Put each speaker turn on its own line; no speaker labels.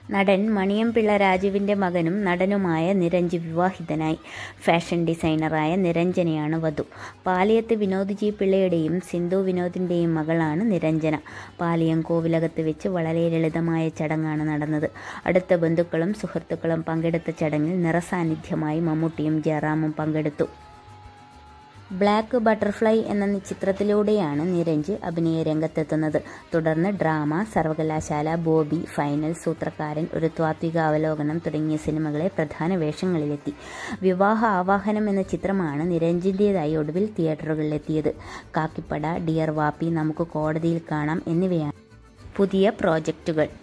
നടൻ മണിയംപിള്ള രാജുവിന്റെ മകനും നടനുമായ നിരഞ്ജ് വിവാഹിതനായി ഫാഷൻ ഡിസൈനറായ നിരഞ്ജനയാണ് വധു പാലിയത്ത് വിനോദ് ജി പിള്ളയുടെയും സിന്ധു വിനോദിന്റെയും മകളാണ് നിരഞ്ജന പാലിയം കോവിലകത്ത് വെച്ച് വളരെ ലളിതമായ ചടങ്ങാണ് നടന്നത് അടുത്ത ബന്ധുക്കളും സുഹൃത്തുക്കളും പങ്കെടുത്ത ചടങ്ങിൽ നിറസാന്നിധ്യമായി മമ്മൂട്ടിയും ജയറാമും പങ്കെടുത്തു ബ്ലാക്ക് ബട്ടർഫ്ലൈ എന്ന ചിത്രത്തിലൂടെയാണ് നിരഞ്ജ് അഭിനയ രംഗത്തെത്തുന്നത് തുടർന്ന് ഡ്രാമ സർവകലാശാല ബോബി ഫൈനൽ സൂത്രക്കാരൻ ഒരു ത്വാത്വിക അവലോകനം തുടങ്ങിയ സിനിമകളെ പ്രധാന വേഷങ്ങളിലെത്തി വിവാഹ ആവാഹനം എന്ന ചിത്രമാണ് നിരഞ്ജിൻ്റേതായി ഒടുവിൽ തിയേറ്ററുകളിലെത്തിയത് കാക്കിപ്പട ഡിയർ വാപ്പി നമുക്ക് കോടതിയിൽ കാണാം എന്നിവയാണ് പുതിയ പ്രോജക്റ്റുകൾ